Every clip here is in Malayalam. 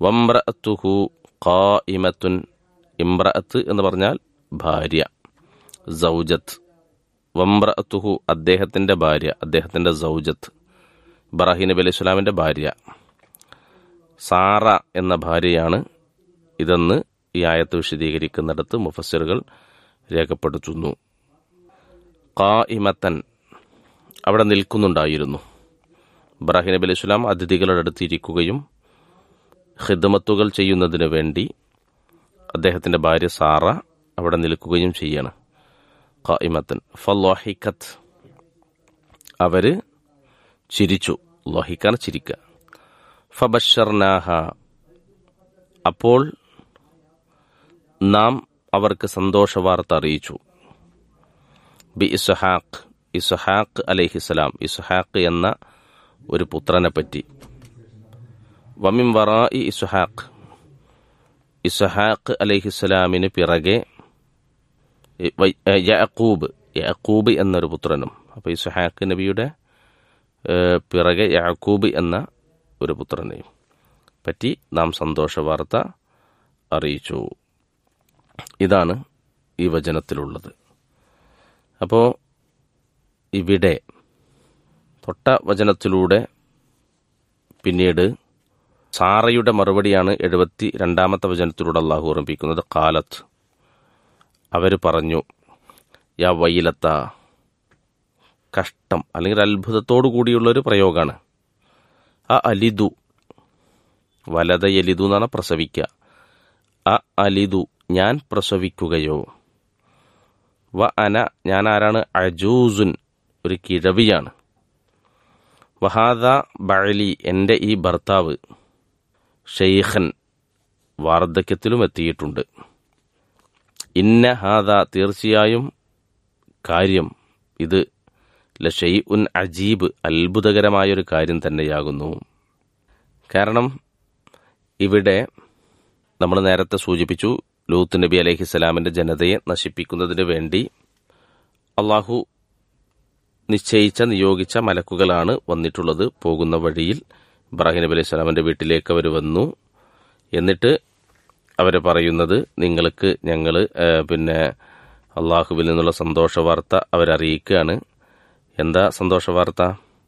വംറഅത്തുഹു ഖായിമത്തുൻ ഇംറഅത്ത് എന്ന് പറഞ്ഞാൽ ഭാര്യ സൗജത്ത് വംറഅത്തുഹു അദ്ദേഹത്തിന്റെ ഭാര്യ അദ്ദേഹത്തിന്റെ സൗജത്ത് ഇബ്രാഹിം നബി അലൈഹി സ്വലാമിന്റെ ഭാര്യ സാറ എന്ന ഭാര്യയാണ് ഇതെന്ന് ഈ ആയത്ത് വിശദീകരിക്കുന്നിടത്ത് മുഫസ്സിറുകൾ രേഖപ്പെടുത്തുന്നു ഖായിമത്തൻ അവിടെ നിൽക്കുന്നുണ്ടായിരുന്നു ഇബ്രാഹിം നബി അലൈഹി സ്വലാം അതിഥികളുടെ അടുത്തിരിക്കുകയും ഹിദമത്തുകൾ ചെയ്യുന്നതിന് വേണ്ടി അദ്ദേഹത്തിന്റെ ഭാര്യ സാറ അവിടെ നിൽക്കുകയും ചെയ്യാണ് ഖായിമത്തൻ ഫലോഹിക്കത്ത് അവര് ചിരിച്ചു ലോഹിക്കാൻ ചിരിക്കുക ഫബഷർനാഹ അപ്പോൾ നാം അവർക്ക് സന്തോഷവാർത്ത അറിയിച്ചു ബി ഇസ്ഹാഖ് ഇസ്ഹാഖ് അലൈഹിസ്സലാം ഇസ്ഹാഖ് എന്ന ഒരു പുത്രനെ പറ്റി വമിം വറായി ഇസ്ഹാഖ് ഇസ്ഹാഖ് അലൈഹിസ്സലാമിന് പിറകെ യഅക്കൂബ് യഅക്കൂബ് എന്നൊരു പുത്രനും അപ്പോൾ ഇസ്ഹാഖ് നബിയുടെ ഏഹ്, പിറകെ യാക്കൂബ് എന്ന ഒരു പുത്രനെയും പറ്റി നാം സന്തോഷ വാർത്ത അറിയിച്ചു ഇതാണ് ഈ വചനത്തിലുള്ളത് അപ്പോൾ ഇവിടെ തൊട്ട വചനത്തിലൂടെ പിന്നീട് സാറയുടെ മറുപടിയാണ് എഴുപത്തി രണ്ടാമത്തെ വചനത്തിലൂടെ അള്ളാഹു ഓർമ്മിപ്പിക്കുന്നത് കാലത്ത് അവർ പറഞ്ഞു യാ വൈലത്ത കഷ്ടം അല്ലെങ്കിൽ അത്ഭുതത്തോടു കൂടിയുള്ളൊരു പ്രയോഗമാണ് അ അലിദു വലത എലിദു എന്നാണ് പ്രസവിക്കുക അ അലിദു ഞാൻ പ്രസവിക്കുകയോ വ അന ഞാൻ ആരാണ് അജൂസുൻ ഒരു കിഴവിയാണ് വഹാദ ബഴലി എൻ്റെ ഈ ഭർത്താവ് ഷെയ്ഖൻ വാർദ്ധക്യത്തിലും എത്തിയിട്ടുണ്ട് ഇന്ന ഹാദ തീർച്ചയായും കാര്യം ഇത് ലഷൈ ഉൻ അജീബ് അത്ഭുതകരമായൊരു കാര്യം തന്നെയാകുന്നു കാരണം ഇവിടെ നമ്മൾ നേരത്തെ സൂചിപ്പിച്ചു ലൂത്ത് നബി അലഹിസ്സലാമിൻ്റെ ജനതയെ നശിപ്പിക്കുന്നതിന് വേണ്ടി അള്ളാഹു നിശ്ചയിച്ച നിയോഗിച്ച മലക്കുകളാണ് വന്നിട്ടുള്ളത് പോകുന്ന വഴിയിൽ ഇബ്രാഹിം നബി അലൈഹി സ്വലാമിൻ്റെ വീട്ടിലേക്ക് അവർ വന്നു എന്നിട്ട് അവർ പറയുന്നത് നിങ്ങൾക്ക് ഞങ്ങൾ പിന്നെ അള്ളാഹുവിൽ നിന്നുള്ള സന്തോഷ വാർത്ത അവരറിയിക്കുകയാണ് എന്താ സന്തോഷ വാർത്ത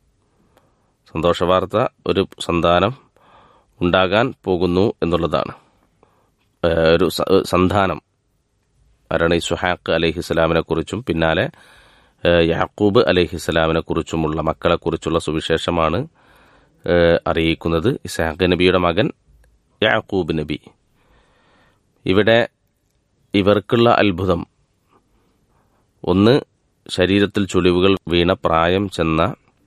സന്തോഷ വാർത്ത ഒരു സന്താനം ഉണ്ടാകാൻ പോകുന്നു എന്നുള്ളതാണ് ഏഹ് ഒരു സ- സന്താനം ആരാണ് ഈ സുഹാഖ് അലഹിസ്സലാമിനെ കുറിച്ചും പിന്നാലെ ഏഹ് യാക്കൂബ് അലഹിസ്സലാമിനെ കുറിച്ചുമുള്ള മക്കളെക്കുറിച്ചുള്ള സുവിശേഷമാണ് ഏഹ് അറിയിക്കുന്നത് ഇസ്ഹാഖ് നബിയുടെ മകൻ യാക്കൂബ് നബി ഇവിടെ ഇവർക്കുള്ള അത്ഭുതം ഒന്ന് ശരീരത്തിൽ ചുളിവുകൾ വീണ പ്രായം ചെന്ന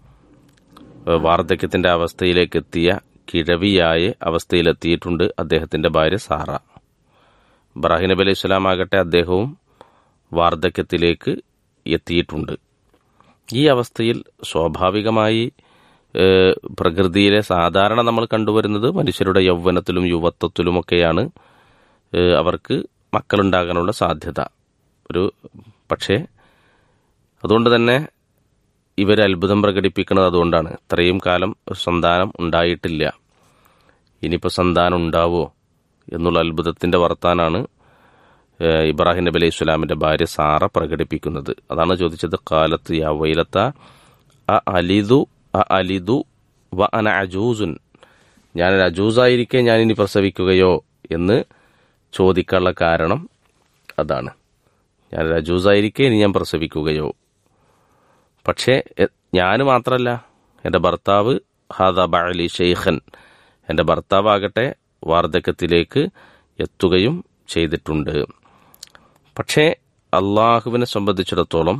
ഏഹ് വാർദ്ധക്യത്തിന്റെ അവസ്ഥയിലേക്ക് എത്തിയ കിഴവിയായ അവസ്ഥയിലെത്തിയിട്ടുണ്ട് അദ്ദേഹത്തിന്റെ ഭാര്യ സാറ ഇബ്രാഹിം നബി അലൈഹി സ്വലാം ആകട്ടെ അദ്ദേഹവും വാർദ്ധക്യത്തിലേക്ക് എത്തിയിട്ടുണ്ട് ഈ അവസ്ഥയിൽ സ്വാഭാവികമായി ഏഹ്, പ്രകൃതിയിലെ സാധാരണ നമ്മൾ കണ്ടുവരുന്നത് മനുഷ്യരുടെ യൗവനത്തിലും യുവത്വത്തിലുമൊക്കെയാണ് ഏഹ്, അവർക്ക് മക്കളുണ്ടാകാനുള്ള സാധ്യത ഒരു പക്ഷേ അതുകൊണ്ട് തന്നെ ഇവർ അത്ഭുതം പ്രകടിപ്പിക്കുന്നത് അതുകൊണ്ടാണ് ഇത്രയും കാലം ഒരു സന്താനം ഉണ്ടായിട്ടില്ല ഇനിയിപ്പോൾ സന്താനം ഉണ്ടാവോ എന്നുള്ള അത്ഭുതത്തിന്റെ വർത്താനാണ് ഏഹ്, ഇബ്രാഹിം നബി അലൈഹി സ്വലാമിന്റെ ഭാര്യ സാറ പ്രകടിപ്പിക്കുന്നത് അതാണ് ചോദിച്ചത് കാലത്ത് യാ വൈലത്ത അ അലിദു അ അലിദു വ അന അജൂസുൻ ഞാൻ ഒരു അജൂസായിരിക്കെ ഞാൻ ഇനി പ്രസവിക്കുകയോ എന്ന് ചോദിക്കാനുള്ള കാരണം അതാണ് ഞാൻ ഒരു അജൂസായിരിക്കെ ഇനി ഞാൻ പ്രസവിക്കുകയോ പക്ഷേ എ- ഞാൻ മാത്രമല്ല എൻ്റെ ഭർത്താവ് ഹാദ ബഅലി ഷെയ്ഖൻ എൻ്റെ ഭർത്താവാകട്ടെ വാർദ്ധക്യത്തിലേക്ക് എത്തുകയും ചെയ്തിട്ടുണ്ട് പക്ഷേ അള്ളാഹുവിനെ സംബന്ധിച്ചിടത്തോളം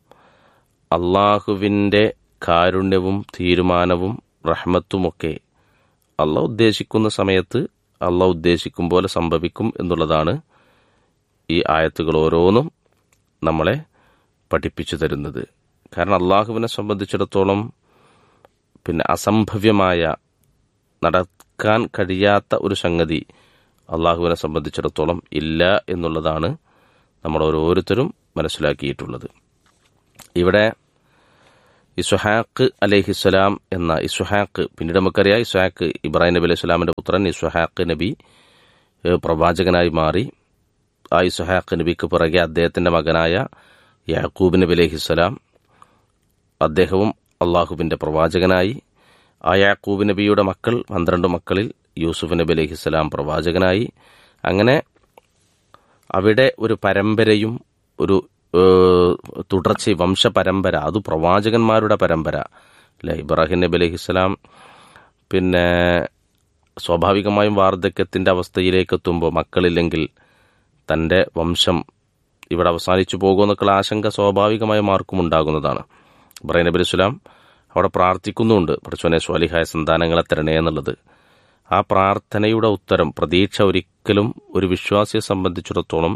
അള്ളാഹുവിൻ്റെ കാരുണ്യവും തീരുമാനവും റഹ്മത്തുമൊക്കെ അള്ളാഹ് ഉദ്ദേശിക്കുന്ന സമയത്ത് അള്ളാഹ് ഉദ്ദേശിക്കും പോലെ സംഭവിക്കും എന്നുള്ളതാണ് ഈ ആയത്തുകൾ ഓരോന്നും നമ്മളെ പഠിപ്പിച്ചു തരുന്നത് കാരണം അള്ളാഹുവിനെ സംബന്ധിച്ചിടത്തോളം പിന്നെ അസംഭവ്യമായ നടക്കാൻ കഴിയാത്ത ഒരു സംഗതി അള്ളാഹുവിനെ സംബന്ധിച്ചിടത്തോളം ഇല്ല എന്നുള്ളതാണ് നമ്മൾ ഓരോരുത്തരും മനസ്സിലാക്കിയിട്ടുള്ളത് ഇവിടെ ഇസ്ഹാഖ് അലഹിസ്സലാം എന്ന ഇസ്ഹാഖ് പിന്നീട് നമുക്കറിയാം ഇസ്ഹാഖ് ഇബ്രാഹിം നബി അലൈഹി സ്വലാമിന്റെ പുത്രൻ ഇസ്ഹാഖ് നബി ഏഹ്, പ്രവാചകനായി മാറി ആ ഇസ്ഹാഖ് നബിക്ക് പുറകെ അദ്ദേഹത്തിന്റെ മകനായ യാക്കൂബ് നബി അലഹിസ്സലാം അദ്ദേഹവും അള്ളാഹുവിന്റെ പ്രവാചകനായി ആ യാക്കൂബ് നബിയുടെ മക്കൾ പന്ത്രണ്ട് മക്കളിൽ യൂസുഫ് നബി അലഹിസ്സലാം പ്രവാചകനായി അങ്ങനെ അവിടെ ഒരു പരമ്പരയും ഒരു ഏഹ്, തുടർച്ച വംശപരമ്പര അത് പ്രവാചകന്മാരുടെ പരമ്പര അല്ലെ ഇബ്രാഹിം നബി അലഹിസ്സലാം പിന്നെ സ്വാഭാവികമായും വാർദ്ധക്യത്തിന്റെ അവസ്ഥയിലേക്ക് എത്തുമ്പോൾ മക്കളില്ലെങ്കിൽ തന്റെ വംശം ഇവിടെ അവസാനിച്ചു പോകുമെന്നൊക്കെയുള്ള ആശങ്ക സ്വാഭാവികമായും ആർക്കും ഉണ്ടാകുന്നതാണ് ഇബ്രാഹിം നബി അലൈഹി സ്വലാം അവിടെ പ്രാർത്ഥിക്കുന്നുണ്ട് പഠിച്ചോനെ സ്വാലിഹായ സന്താനങ്ങളെ തരണേ എന്നുള്ളത് ആ പ്രാർത്ഥനയുടെ ഉത്തരം പ്രതീക്ഷ ഒരിക്കലും ഒരു വിശ്വാസിയെ സംബന്ധിച്ചിടത്തോളം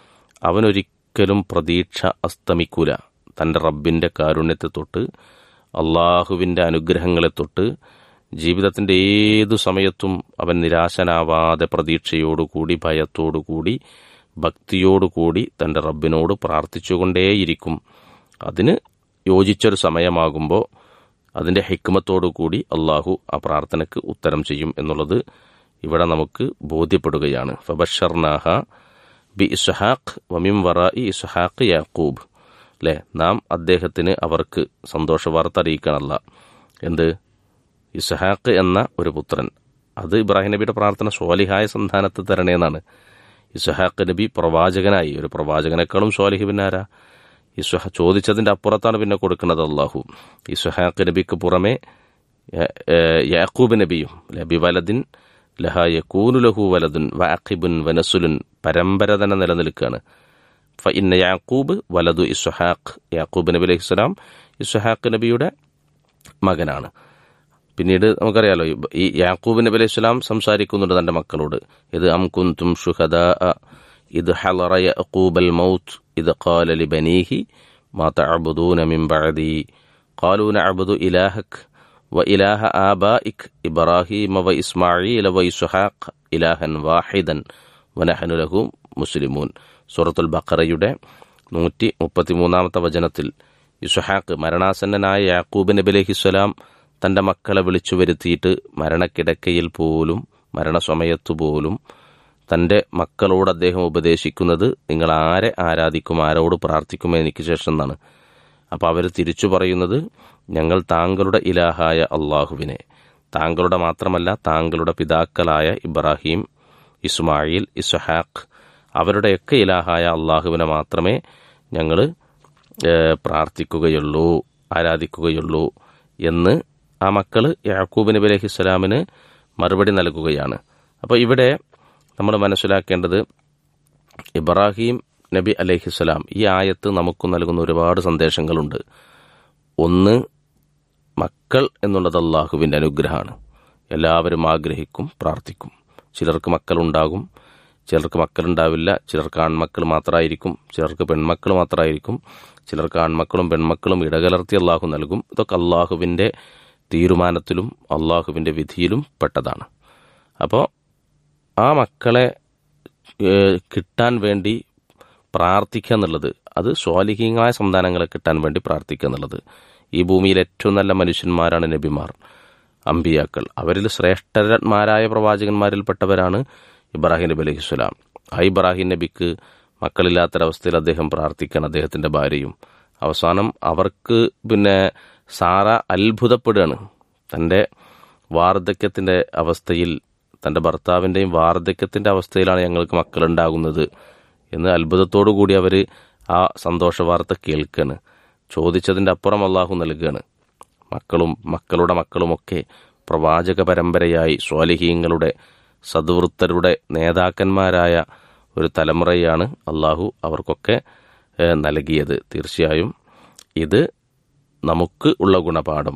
അവനൊരിക്കലും പ്രതീക്ഷ അസ്തമിക്കൂല തന്റെ റബ്ബിന്റെ കാരുണ്യത്തെ തൊട്ട് അള്ളാഹുവിന്റെ അനുഗ്രഹങ്ങളെ തൊട്ട് ജീവിതത്തിന്റെ ഏതു സമയത്തും അവൻ നിരാശനാവാതെ പ്രതീക്ഷയോടുകൂടി ഭയത്തോടുകൂടി ഭക്തിയോടുകൂടി തന്റെ റബ്ബിനോട് പ്രാർത്ഥിച്ചുകൊണ്ടേയിരിക്കും അതിന് യോജിച്ചൊരു സമയമാകുമ്പോൾ അതിന്റെ ഹിക്മത്തോടുകൂടി അള്ളാഹു ആ പ്രാർത്ഥനയ്ക്ക് ഉത്തരം ചെയ്യും എന്നുള്ളത് ഇവിടെ നമുക്ക് ബോധ്യപ്പെടുകയാണ് ഫബഷർനാഹ ബി ഇസ്ഹാഖ് വമിം വറായി ഇസ്ഹാഖ് യാക്കൂബ് അല്ലെ നാം അദ്ദേഹത്തിന് അവർക്ക് സന്തോഷ വാർത്ത അറിയിക്കണല്ല എന്ത് ഇസ്ഹാഖ് എന്ന ഒരു പുത്രൻ അത് ഇബ്രാഹിം നബിയുടെ പ്രാർത്ഥന സ്വാലിഹായ സന്താനത്ത് തരണേന്നാണ് ഇസ്ഹാഖ് നബി പ്രവാചകനായി ഒരു പ്രവാചകനേക്കാളും സ്വാലിഹ് പിന്നാരാ ഇസ്ഹ ചോദിച്ചതിന്റെ അപ്പുറത്താണ് പിന്നെ കൊടുക്കുന്നത് അള്ളാഹു ഇസ്ഹാഖ് നബിക്ക് പുറമെ യ- ഏഹ് യാക്കൂബ് നബിയും ലബി വലദിൻ ലഹ യക്കൂനു ലഹു വലദുൻ വാഖിബുൻ വനസുലുൻ പരമ്പര തന്നെ നിലനിൽക്കുകയാണ് ഫ ഇന്ന യാക്കൂബ് വലതു ഇസ്ഹാഖ് യാക്കൂബ് നബി അലൈഹി സ്വലാം ഇസ്ഹാഖ് നബിയുടെ മകനാണ് പിന്നീട് നമുക്കറിയാലോ ഈ- ഈ യാക്കൂബ് നബി അലൈഹി സ്വലാം സംസാരിക്കുന്നുണ്ട് തന്റെ മക്കളോട് ഇത് അം കുന്തും ഷുഹദാ ഇത് ഹലറ യഅഖൂബൽ മൗത്ത് ഇത് ഖാല ലിബനീഹി മാ തഅബുദൂന മിൻ ബഅദി ഖാലൂ നഅബുദു ഇലാഹക് وإله آبائك إبراهيم وإسماعيل وإسحاق إلها واحدا ونحن له മുസ്ലിമൂൻ സൂറത്തുൽ ബഖറയുടെ നൂറ്റി മുപ്പത്തിമൂന്നാമത്തെ വചനത്തിൽ ഇസുഹാക്ക് മരണാസന്നനായ യാക്കൂബ് നബി അലഹിസ്വലാം തന്റെ മക്കളെ വിളിച്ചു വരുത്തിയിട്ട് മരണക്കിടക്കയിൽ പോലും മരണസമയത്തു പോലും തന്റെ മക്കളോട് അദ്ദേഹം ഉപദേശിക്കുന്നത് നിങ്ങൾ ആരെ ആരാധിക്കും ആരോട് പ്രാർത്ഥിക്കും എനിക്ക് ശേഷം എന്നാണ് അപ്പോൾ അവർ തിരിച്ചു പറയുന്നത് ഞങ്ങൾ താങ്കളുടെ ഇലാഹായ അള്ളാഹുവിനെ താങ്കളുടെ മാത്രമല്ല താങ്കളുടെ പിതാക്കളായ ഇബ്രാഹിം ഇസ്മായിൽ ഇസ്ഹാഖ് അവരുടെയൊക്കെ ഇലാഹായ അള്ളാഹുവിനെ മാത്രമേ ഞങ്ങൾ പ്രാർത്ഥിക്കുകയുള്ളൂ ആരാധിക്കുകയുള്ളൂ എന്ന് ആ മക്കൾ യാക്കൂബ് നബി അലൈഹി സ്വലാമിന് മറുപടി നൽകുകയാണ് അപ്പോൾ ഇവിടെ നമ്മൾ മനസ്സിലാക്കേണ്ടത് ഇബ്രാഹിം നബി അലൈഹിസ്സലാം ഈ ആയത്ത് നമുക്ക് നൽകുന്ന ഒരുപാട് സന്ദേശങ്ങളുണ്ട് ഒന്ന് മക്കൾ എന്നുള്ളത് അള്ളാഹുവിൻ്റെ അനുഗ്രഹമാണ് എല്ലാവരും ആഗ്രഹിക്കും പ്രാർത്ഥിക്കും ചിലർക്ക് മക്കളുണ്ടാകും ചിലർക്ക് മക്കളുണ്ടാവില്ല ചിലർക്ക് ആൺമക്കൾ മാത്രമായിരിക്കും ചിലർക്ക് പെൺമക്കൾ മാത്രമായിരിക്കും ചിലർക്ക് ആൺമക്കളും പെൺമക്കളും ഇടകലർത്തി അള്ളാഹു നൽകും ഇതൊക്കെ അള്ളാഹുവിൻ്റെ തീരുമാനത്തിലും അള്ളാഹുവിൻ്റെ വിധിയിലും പെട്ടതാണ് അപ്പോൾ ആ മക്കളെ ഏഹ്, കിട്ടാൻ വേണ്ടി പ്രാർത്ഥിക്കുക എന്നുള്ളത് അത് സ്വാലിഹീയമായ സന്താനങ്ങളെ കിട്ടാൻ വേണ്ടി പ്രാർത്ഥിക്കുക എന്നുള്ളത് ഈ ഭൂമിയിൽ ഏറ്റവും നല്ല മനുഷ്യന്മാരാണ് നബിമാർ അമ്പിയാക്കൾ അവരിൽ ശ്രേഷ്ഠന്മാരായ പ്രവാചകന്മാരിൽപ്പെട്ടവരാണ് ഇബ്രാഹിം നബി അലൈഹി സ്വലാം ആ ഇബ്രാഹിം നബിക്ക് മക്കളില്ലാത്തൊരവസ്ഥയിൽ അദ്ദേഹം പ്രാർത്ഥിക്കണം അദ്ദേഹത്തിന്റെ ഭാര്യയും അവസാനം അവർക്ക് പിന്നെ സാറ അത്ഭുതപ്പെടുകയാണ് തൻ്റെ വാർദ്ധക്യത്തിന്റെ അവസ്ഥയിൽ തൻ്റെ ഭർത്താവിൻ്റെയും വാർദ്ധക്യത്തിന്റെ അവസ്ഥയിലാണ് ഞങ്ങൾക്ക് മക്കളുണ്ടാകുന്നത് എന്ന് അത്ഭുതത്തോടു കൂടി അവർ ആ സന്തോഷ വാർത്ത കേൾക്കുകയാണ് ചോദിച്ചതിൻ്റെ അപ്പുറം അള്ളാഹു നൽകുകയാണ് മക്കളും മക്കളുടെ മക്കളുമൊക്കെ പ്രവാചക പരമ്പരയായി സ്വാലിഹീങ്ങളുടെ സദ്വൃത്തരുടെ നേതാക്കന്മാരായ ഒരു തലമുറയാണ് അള്ളാഹു അവർക്കൊക്കെ ഏഹ്, നൽകിയത് തീർച്ചയായും ഇത് നമുക്ക് ഉള്ള ഗുണപാഠം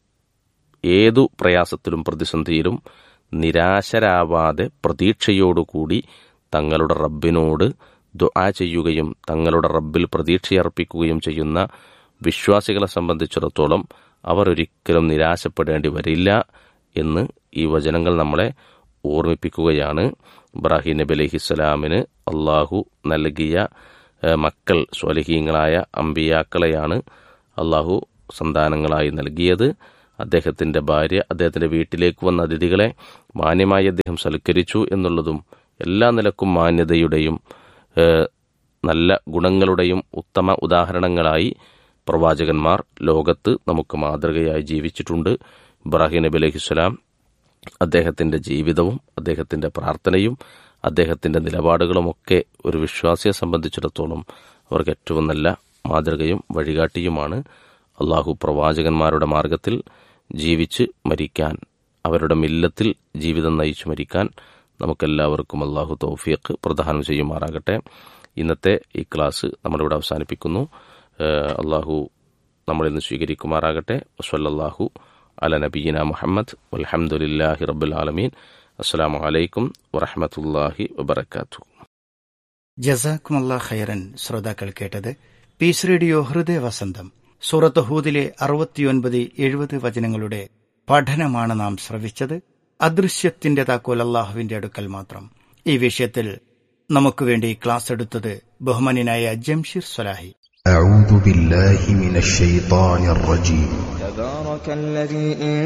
ഏതു പ്രയാസത്തിലും പ്രതിസന്ധിയിലും നിരാശരാവാതെ പ്രതീക്ഷയോടുകൂടി തങ്ങളുടെ റബ്ബിനോട് ദുആ ചെയ്യുകയും തങ്ങളുടെ റബ്ബിൽ പ്രതീക്ഷയർപ്പിക്കുകയും ചെയ്യുന്ന വിശ്വാസികളെ സംബന്ധിച്ചിടത്തോളം അവർ ഒരിക്കലും നിരാശപ്പെടേണ്ടി വരില്ല എന്ന് ഈ വചനങ്ങൾ നമ്മളെ ഓർമ്മിപ്പിക്കുകയാണ് ഇബ്രാഹിം നബി അലഹിസ്സലാമിന് അള്ളാഹു നൽകിയ ഏഹ്, മക്കൾ സ്വലഹീങ്ങളായ അമ്പിയാക്കളെയാണ് അള്ളാഹു സന്താനങ്ങളായി നൽകിയത് അദ്ദേഹത്തിന്റെ ഭാര്യ അദ്ദേഹത്തിന്റെ വീട്ടിലേക്ക് വന്ന അതിഥികളെ മാന്യമായി അദ്ദേഹം സൽക്കരിച്ചു എന്നുള്ളതും എല്ലാ നിലക്കും മാന്യതയുടെയും ഏഹ്, നല്ല ഗുണങ്ങളുടെയും ഉത്തമ ഉദാഹരണങ്ങളായി പ്രവാചകന്മാർ ലോകത്ത് നമുക്ക് മാതൃകയായി ജീവിച്ചിട്ടുണ്ട് ഇബ്രാഹിം നബി അലൈഹിസ്സലാം അദ്ദേഹത്തിന്റെ ജീവിതവും അദ്ദേഹത്തിന്റെ പ്രാർത്ഥനയും അദ്ദേഹത്തിന്റെ നിലപാടുകളുമൊക്കെ ഒരു വിശ്വാസിയെ സംബന്ധിച്ചിടത്തോളം അവർക്ക് ഏറ്റവും നല്ല മാതൃകയും വഴികാട്ടിയുമാണ് അള്ളാഹു പ്രവാചകന്മാരുടെ മാർഗത്തിൽ ജീവിച്ച് മരിക്കാൻ അവരുടെ മില്ലത്തിൽ ജീവിതം നയിച്ചു മരിക്കാൻ നമുക്കെല്ലാവർക്കും അള്ളാഹു തൗഫീഖ് പ്രദാനം ചെയ്യുമാറാകട്ടെ ഇന്നത്തെ ഈ ക്ലാസ് നമ്മളിവിടെ അവസാനിപ്പിക്കുന്നു ഏഹ് അള്ളാഹു നമ്മളിൽ നിന്ന് സ്വീകരിക്കുമാറാകട്ടെ വസ്വല്ലാഹു അല നബീന മുഹമ്മദ് വൽഹംദുലില്ലാഹി റബ്ബുൽ ആലമീൻ അസ്സലാമു അലൈക്കും വറഹ്മത്തുള്ളാഹി വബറകാതുഹു ജസാക്കുമല്ല ഖൈറൻ ശ്രോതാക്കൾ കേട്ടത് പീസ് റേഡിയോ ഹൃദയ വസന്തം സൂറത്ത് ഹൂദിലെ അറുപത്തിയൊൻപത് എഴുപത് വചനങ്ങളുടെ പഠനമാണ് നാം ശ്രവിച്ചത് അദൃശ്യത്തിന്റെ താക്കോൽ അള്ളാഹുവിന്റെ അടുക്കൽ മാത്രം ഈ വിഷയത്തിൽ നമുക്ക് വേണ്ടി ക്ലാസ് എടുത്തത് ബഹുമാനായ ജംഷീർ സ്വലാഹി أعوذ بالله من الشيطان الرجيم تبارك الذي إن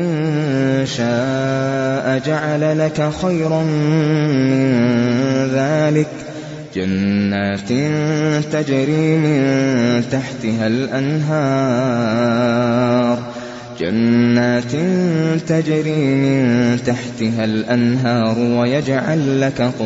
شاء جعل لك خيرا من ذلك جنات تجري من تحتها الأنهار جنات تجري من تحتها الأنهار ويجعل لك